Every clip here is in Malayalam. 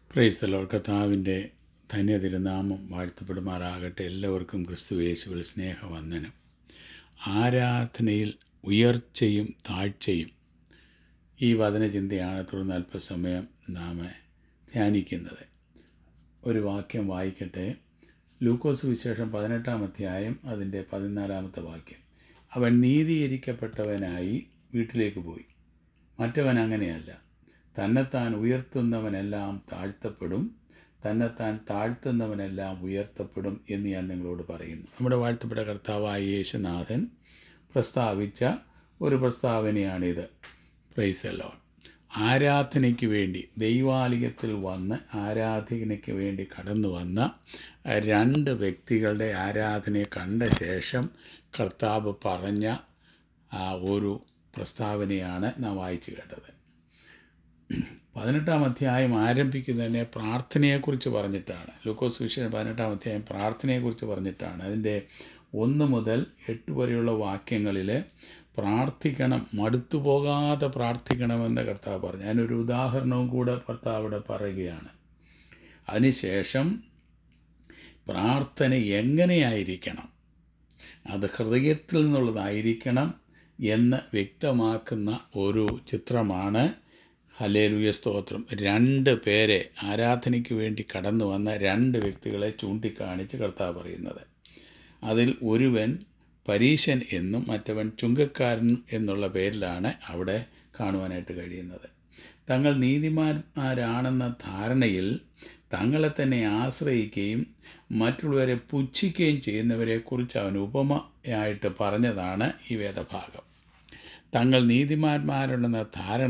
പ്രൈസ്തലോ കർത്താവിൻ്റെ ധന്യതിരുനാമം വാഴ്ത്തപ്പെടുമാറാകട്ടെ എല്ലാവർക്കും ക്രിസ്തു യേശുവിൽ സ്നേഹവന്ദനം ആരാധനയിൽ ഉയർച്ചയും താഴ്ചയും ഈ വചനചിന്തയാണ് തുടർന്ന് അല്പസമയം നാം ധ്യാനിക്കുന്നത് ഒരു വാക്യം വായിക്കട്ടെ ലൂക്കോസ് വിശേഷം പതിനെട്ടാം അധ്യായം അതിൻ്റെ പതിനാലാമത്തെ വാക്യം അവൻ നീതീകരിക്കപ്പെട്ടവനായി വീട്ടിലേക്ക് പോയി മറ്റവൻ അങ്ങനെയല്ല തന്നെത്താൻ ഉയർത്തുന്നവനെല്ലാം താഴ്ത്തപ്പെടും തന്നെത്താൻ താഴ്ത്തുന്നവനെല്ലാം ഉയർത്തപ്പെടും എന്ന് ഞാൻ നിങ്ങളോട് പറയുന്നു നമ്മുടെ വാഴ്ത്തപ്പെട്ട കർത്താവായ യേശുനാഥൻ പ്രസ്താവിച്ച ഒരു പ്രസ്താവനയാണിത് പ്രൈസല്ലോ ആരാധനയ്ക്ക് വേണ്ടി ദൈവാലയത്തിൽ വന്ന് ആരാധനയ്ക്ക് വേണ്ടി കടന്നു വന്ന രണ്ട് വ്യക്തികളുടെ ആരാധനയെ കണ്ട ശേഷം കർത്താവ് പറഞ്ഞ ആ ഒരു പ്രസ്താവനയാണ് നാം വായിച്ചു കേട്ടത് പതിനെട്ടാം അധ്യായം ആരംഭിക്കുന്നതിനെ പ്രാർത്ഥനയെക്കുറിച്ച് പറഞ്ഞിട്ടാണ് ലൂക്കോസ് വിഷയം പതിനെട്ടാം അധ്യായം പ്രാർത്ഥനയെക്കുറിച്ച് പറഞ്ഞിട്ടാണ് അതിൻ്റെ ഒന്ന് മുതൽ എട്ട് വരെയുള്ള വാക്യങ്ങളിൽ പ്രാർത്ഥിക്കണം മടുത്തു പോകാതെ പ്രാർത്ഥിക്കണമെന്ന് കർത്താവ് പറഞ്ഞു അതിനൊരു ഉദാഹരണവും കൂടെ കർത്താവ് അവിടെ പറയുകയാണ് അതിനുശേഷം പ്രാർത്ഥന എങ്ങനെയായിരിക്കണം അത് ഹൃദയത്തിൽ നിന്നുള്ളതായിരിക്കണം എന്ന് വ്യക്തമാക്കുന്ന ഒരു ചിത്രമാണ് ഹലേലുയ സ്തോത്രം രണ്ട് പേരെ ആരാധനയ്ക്ക് വേണ്ടി കടന്നു വന്ന രണ്ട് വ്യക്തികളെ ചൂണ്ടിക്കാണിച്ച് കർത്താവ് പറയുന്നത് അതിൽ ഒരുവൻ പരീശൻ എന്നും മറ്റവൻ ചുങ്കക്കാരൻ എന്നുള്ള പേരിലാണ് അവിടെ കാണുവാനായിട്ട് കഴിയുന്നത് തങ്ങൾ നീതിമാന്മാരാണെന്ന ധാരണയിൽ തങ്ങളെ തന്നെ ആശ്രയിക്കുകയും മറ്റുള്ളവരെ പുച്ഛിക്കുകയും ചെയ്യുന്നവരെക്കുറിച്ച് അവൻ ഉപമയായിട്ട് പറഞ്ഞതാണ് ഈ വേദഭാഗം തങ്ങൾ നീതിമാന്മാരുണ്ടെന്ന ധാരണ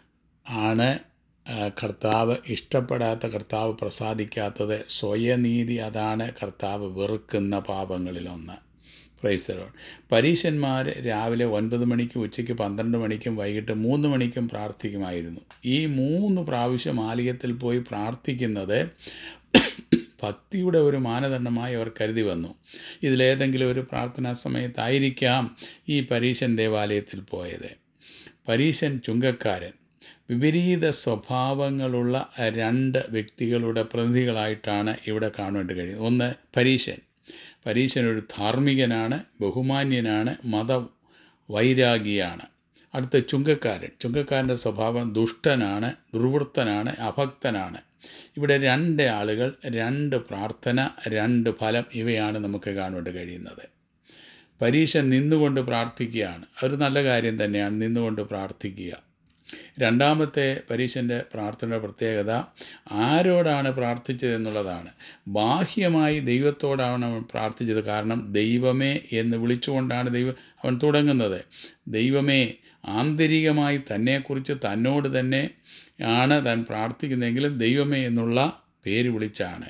ആണ് കർത്താവ് ഇഷ്ടപ്പെടാത്ത കർത്താവ് പ്രസാദിക്കാത്തത് സ്വയനീതി അതാണ് കർത്താവ് വെറുക്കുന്ന പാപങ്ങളിലൊന്ന് പ്രൈസറോൺ പരീശന്മാർ രാവിലെ ഒൻപത് മണിക്കും ഉച്ചയ്ക്ക് പന്ത്രണ്ട് മണിക്കും വൈകിട്ട് മൂന്ന് മണിക്കും പ്രാർത്ഥിക്കുമായിരുന്നു ഈ മൂന്ന് പ്രാവശ്യം ആലയത്തിൽ പോയി പ്രാർത്ഥിക്കുന്നത് ഭക്തിയുടെ ഒരു മാനദണ്ഡമായി അവർ കരുതി വന്നു ഇതിലേതെങ്കിലും ഒരു പ്രാർത്ഥനാ സമയത്തായിരിക്കാം ഈ പരീശൻ ദേവാലയത്തിൽ പോയത് പരീശൻ ചുങ്കക്കാരൻ വിപരീത സ്വഭാവങ്ങളുള്ള രണ്ട് വ്യക്തികളുടെ പ്രതിനിധികളായിട്ടാണ് ഇവിടെ കാണുവാൻ കഴിയുന്നത് ഒന്ന് പരീശൻ പരീശൻ ഒരു ധാർമ്മികനാണ് ബഹുമാന്യനാണ് മത വൈരാഗിയാണ് അടുത്ത ചുങ്കക്കാരൻ ചുങ്കക്കാരൻ്റെ സ്വഭാവം ദുഷ്ടനാണ് ദുർവൃത്തനാണ് അഭക്തനാണ് ഇവിടെ രണ്ട് ആളുകൾ രണ്ട് പ്രാർത്ഥന രണ്ട് ഫലം ഇവയാണ് നമുക്ക് കാണുവാൻ കഴിയുന്നത് പരീക്ഷ നിന്നുകൊണ്ട് പ്രാർത്ഥിക്കുകയാണ് അതൊരു നല്ല കാര്യം തന്നെയാണ് നിന്നുകൊണ്ട് പ്രാർത്ഥിക്കുക രണ്ടാമത്തെ പരീക്ഷൻ്റെ പ്രാർത്ഥനയുടെ പ്രത്യേകത ആരോടാണ് പ്രാർത്ഥിച്ചത് എന്നുള്ളതാണ് ബാഹ്യമായി ദൈവത്തോടാണ് അവൻ പ്രാർത്ഥിച്ചത് കാരണം ദൈവമേ എന്ന് വിളിച്ചുകൊണ്ടാണ് ദൈവം അവൻ തുടങ്ങുന്നത് ദൈവമേ ആന്തരികമായി തന്നെക്കുറിച്ച് തന്നോട് തന്നെ ആണ് താൻ പ്രാർത്ഥിക്കുന്നതെങ്കിലും ദൈവമേ എന്നുള്ള പേര് വിളിച്ചാണ്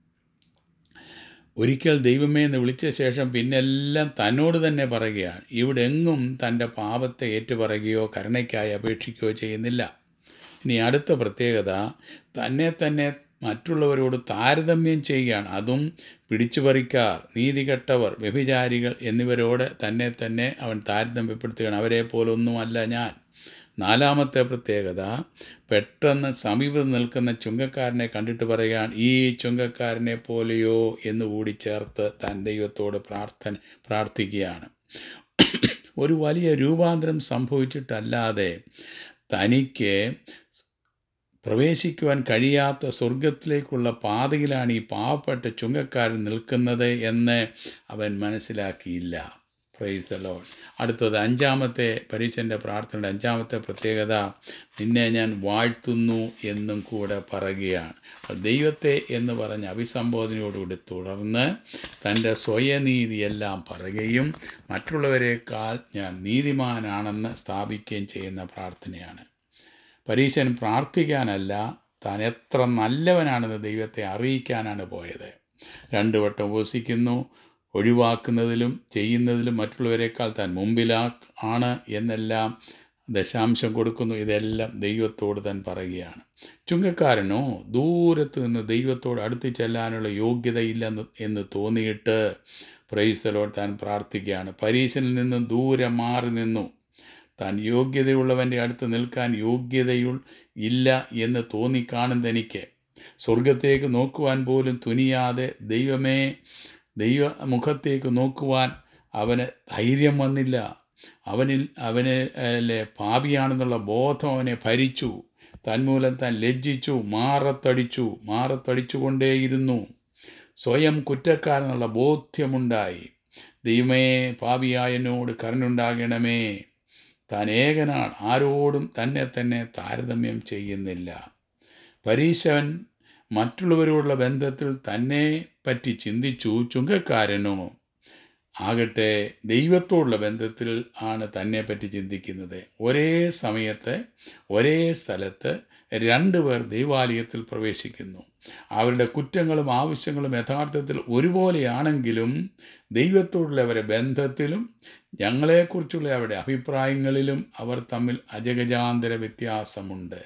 ഒരിക്കൽ ദൈവമേ എന്ന് വിളിച്ച ശേഷം പിന്നെല്ലാം തന്നോട് തന്നെ പറയുകയാണ് ഇവിടെ എങ്ങും തൻ്റെ പാപത്തെ ഏറ്റുപറയുകയോ കരുണയ്ക്കായി അപേക്ഷിക്കുകയോ ചെയ്യുന്നില്ല ഇനി അടുത്ത പ്രത്യേകത തന്നെ തന്നെ മറ്റുള്ളവരോട് താരതമ്യം ചെയ്യുകയാണ് അതും പിടിച്ചുപറിക്കാർ നീതികെട്ടവർ വ്യഭിചാരികൾ എന്നിവരോട് തന്നെ തന്നെ അവൻ താരതമ്യപ്പെടുത്തുകയാണ് അവരെ പോലൊന്നുമല്ല ഞാൻ നാലാമത്തെ പ്രത്യേകത പെട്ടെന്ന് സമീപത്ത് നിൽക്കുന്ന ചുങ്കക്കാരനെ കണ്ടിട്ട് പറയുകയാണ് ഈ ചുങ്കക്കാരനെ പോലെയോ എന്ന് കൂടി ചേർത്ത് താൻ ദൈവത്തോട് പ്രാർത്ഥന പ്രാർത്ഥിക്കുകയാണ് ഒരു വലിയ രൂപാന്തരം സംഭവിച്ചിട്ടല്ലാതെ തനിക്ക് പ്രവേശിക്കുവാൻ കഴിയാത്ത സ്വർഗത്തിലേക്കുള്ള പാതയിലാണ് ഈ പാവപ്പെട്ട ചുങ്കക്കാരൻ നിൽക്കുന്നത് എന്ന് അവൻ മനസ്സിലാക്കിയില്ല പ്രൈസ് ദ ലോഡ് അടുത്തത് അഞ്ചാമത്തെ പരീക്ഷൻ്റെ പ്രാർത്ഥനയുടെ അഞ്ചാമത്തെ പ്രത്യേകത നിന്നെ ഞാൻ വാഴ്ത്തുന്നു എന്നും കൂടെ പറയുകയാണ് ദൈവത്തെ എന്ന് പറഞ്ഞ അഭിസംബോധനയോടുകൂടി തുടർന്ന് തൻ്റെ സ്വയനീതിയെല്ലാം പറയുകയും മറ്റുള്ളവരെക്കാൾ ഞാൻ നീതിമാനാണെന്ന് സ്ഥാപിക്കുകയും ചെയ്യുന്ന പ്രാർത്ഥനയാണ് പരീശൻ പ്രാർത്ഥിക്കാനല്ല താൻ എത്ര നല്ലവനാണെന്ന് ദൈവത്തെ അറിയിക്കാനാണ് പോയത് രണ്ടു വട്ടം ഉപസിക്കുന്നു ഒഴിവാക്കുന്നതിലും ചെയ്യുന്നതിലും മറ്റുള്ളവരെക്കാൾ താൻ മുമ്പിലാ ആണ് എന്നെല്ലാം ദശാംശം കൊടുക്കുന്നു ഇതെല്ലാം ദൈവത്തോട് താൻ പറയുകയാണ് ചുങ്കക്കാരനോ ദൂരത്ത് നിന്ന് ദൈവത്തോട് അടുത്ത് ചെല്ലാനുള്ള യോഗ്യതയില്ലെന്ന് എന്ന് തോന്നിയിട്ട് പ്രൈസ്തലോട് താൻ പ്രാർത്ഥിക്കുകയാണ് പരീശനിൽ നിന്നും ദൂരെ മാറി നിന്നു താൻ യോഗ്യതയുള്ളവൻ്റെ അടുത്ത് നിൽക്കാൻ യോഗ്യതയുൾ ഇല്ല എന്ന് തോന്നിക്കാണുന്ന എനിക്ക് സ്വർഗത്തേക്ക് നോക്കുവാൻ പോലും തുനിയാതെ ദൈവമേ ദൈവ മുഖത്തേക്ക് നോക്കുവാൻ അവന് ധൈര്യം വന്നില്ല അവനിൽ അവന് അല്ലെ പാപിയാണെന്നുള്ള ബോധം അവനെ ഭരിച്ചു തന്മൂലം താൻ ലജ്ജിച്ചു മാറത്തടിച്ചു മാറത്തടിച്ചുകൊണ്ടേയിരുന്നു സ്വയം കുറ്റക്കാരെന്നുള്ള ബോധ്യമുണ്ടായി ദൈവമേ പാപിയായ എന്നോട് കരുണുണ്ടാകണമേ താൻ ഏകനാൾ ആരോടും തന്നെ തന്നെ താരതമ്യം ചെയ്യുന്നില്ല പരീശവൻ മറ്റുള്ളവരോടുള്ള ബന്ധത്തിൽ തന്നെ പറ്റി ചിന്തിച്ചു ചുങ്കക്കാരനോ ആകട്ടെ ദൈവത്തോടുള്ള ബന്ധത്തിൽ ആണ് തന്നെ പറ്റി ചിന്തിക്കുന്നത് ഒരേ സമയത്ത് ഒരേ സ്ഥലത്ത് രണ്ടുപേർ ദൈവാലയത്തിൽ പ്രവേശിക്കുന്നു അവരുടെ കുറ്റങ്ങളും ആവശ്യങ്ങളും യഥാർത്ഥത്തിൽ ഒരുപോലെയാണെങ്കിലും ദൈവത്തോടുള്ള അവരുടെ ബന്ധത്തിലും ഞങ്ങളെക്കുറിച്ചുള്ള അവരുടെ അഭിപ്രായങ്ങളിലും അവർ തമ്മിൽ അജഗജാന്തര വ്യത്യാസമുണ്ട്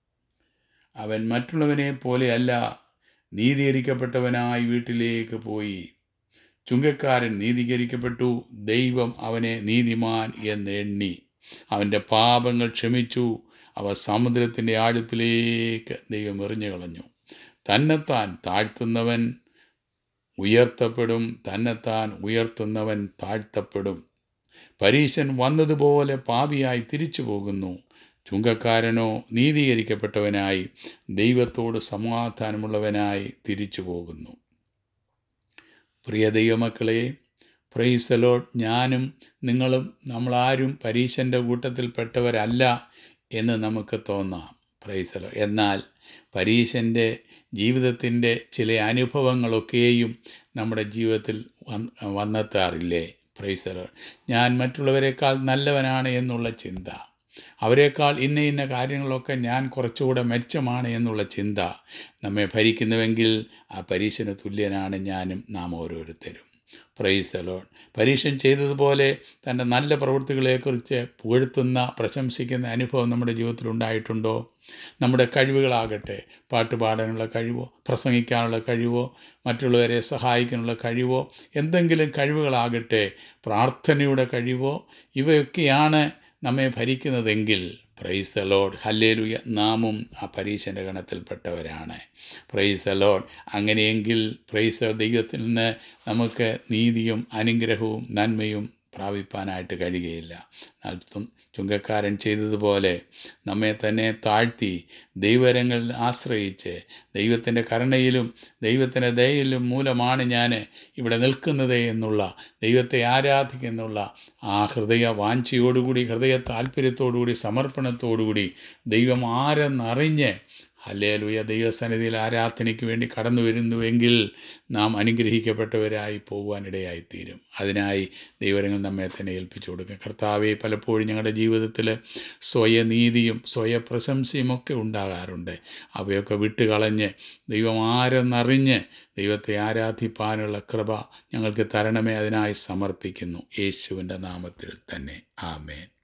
അവൻ മറ്റുള്ളവനെ പോലെയല്ല നീതീകരിക്കപ്പെട്ടവനായി വീട്ടിലേക്ക് പോയി ചുങ്കക്കാരൻ നീതീകരിക്കപ്പെട്ടു ദൈവം അവനെ നീതിമാൻ എന്ന് എണ്ണി അവൻ്റെ പാപങ്ങൾ ക്ഷമിച്ചു അവ സമുദ്രത്തിൻ്റെ ആഴത്തിലേക്ക് ദൈവം എറിഞ്ഞു കളഞ്ഞു തന്നെത്താൻ താഴ്ത്തുന്നവൻ ഉയർത്തപ്പെടും തന്നെത്താൻ ഉയർത്തുന്നവൻ താഴ്ത്തപ്പെടും പരീശൻ വന്നതുപോലെ പാപിയായി തിരിച്ചു പോകുന്നു ചുങ്കക്കാരനോ നീതീകരിക്കപ്പെട്ടവനായി ദൈവത്തോട് സമാധാനമുള്ളവനായി തിരിച്ചു പോകുന്നു പ്രിയ ദൈവമക്കളെ പ്രൈസലോ ഞാനും നിങ്ങളും നമ്മളാരും പരീശൻ്റെ കൂട്ടത്തിൽപ്പെട്ടവരല്ല എന്ന് നമുക്ക് തോന്നാം പ്രൈസലോ എന്നാൽ പരീശൻ്റെ ജീവിതത്തിൻ്റെ ചില അനുഭവങ്ങളൊക്കെയും നമ്മുടെ ജീവിതത്തിൽ വന്ന് വന്നെത്താറില്ലേ പ്രൈസലോ ഞാൻ മറ്റുള്ളവരെക്കാൾ നല്ലവനാണ് എന്നുള്ള ചിന്ത അവരെക്കാൾ ഇന്ന ഇന്ന കാര്യങ്ങളൊക്കെ ഞാൻ കുറച്ചുകൂടെ മെച്ചമാണ് എന്നുള്ള ചിന്ത നമ്മെ ഭരിക്കുന്നുവെങ്കിൽ ആ പരീക്ഷന് തുല്യനാണ് ഞാനും നാം ഓരോരുത്തരും പ്രൈസ് അലോൺ പരീക്ഷൻ ചെയ്തതുപോലെ തൻ്റെ നല്ല പ്രവൃത്തികളെക്കുറിച്ച് പുകഴ്ത്തുന്ന പ്രശംസിക്കുന്ന അനുഭവം നമ്മുടെ ജീവിതത്തിൽ ഉണ്ടായിട്ടുണ്ടോ നമ്മുടെ കഴിവുകളാകട്ടെ പാട്ട് പാടാനുള്ള കഴിവോ പ്രസംഗിക്കാനുള്ള കഴിവോ മറ്റുള്ളവരെ സഹായിക്കാനുള്ള കഴിവോ എന്തെങ്കിലും കഴിവുകളാകട്ടെ പ്രാർത്ഥനയുടെ കഴിവോ ഇവയൊക്കെയാണ് നമ്മെ ഭരിക്കുന്നതെങ്കിൽ പ്രൈസ് ദ ലോഡ് ഹല്ലേലുയ നാമും ആ പരീക്ഷൻ്റെ ഗണത്തിൽപ്പെട്ടവരാണ് പ്രൈസ് ദ ലോഡ് അങ്ങനെയെങ്കിൽ പ്രൈസ് ദൈവത്തിൽ നിന്ന് നമുക്ക് നീതിയും അനുഗ്രഹവും നന്മയും പ്രാപിപ്പാനായിട്ട് കഴിയുകയില്ല എന്നാൽ ചുങ്കക്കാരൻ ചെയ്തതുപോലെ നമ്മെ തന്നെ താഴ്ത്തി ദൈവരങ്ങളിൽ ആശ്രയിച്ച് ദൈവത്തിൻ്റെ കരുണയിലും ദൈവത്തിൻ്റെ ദയയിലും മൂലമാണ് ഞാൻ ഇവിടെ നിൽക്കുന്നത് എന്നുള്ള ദൈവത്തെ ആരാധിക്കുന്നുള്ള ആ ഹൃദയ വാഞ്ചയോടുകൂടി ഹൃദയ താല്പര്യത്തോടുകൂടി സമർപ്പണത്തോടുകൂടി ദൈവം ആരെന്നറിഞ്ഞ് ഹല്ലേലുയ ദൈവസന്നിധിയിൽ ആരാധനയ്ക്ക് വേണ്ടി കടന്നു വരുന്നുവെങ്കിൽ നാം അനുഗ്രഹിക്കപ്പെട്ടവരായി പോകുവാനിടയായിത്തീരും അതിനായി ദൈവരങ്ങൾ നമ്മെ തന്നെ ഏൽപ്പിച്ചു കൊടുക്കുക കർത്താവെ പലപ്പോഴും ഞങ്ങളുടെ ജീവിതത്തിൽ സ്വയനീതിയും സ്വയപ്രശംസയും ഒക്കെ ഉണ്ടാകാറുണ്ട് അവയൊക്കെ വിട്ടുകളഞ്ഞ് ദൈവം ആരെന്നറിഞ്ഞ് ദൈവത്തെ ആരാധിപ്പാനുള്ള കൃപ ഞങ്ങൾക്ക് തരണമേ അതിനായി സമർപ്പിക്കുന്നു യേശുവിൻ്റെ നാമത്തിൽ തന്നെ ആമേൻ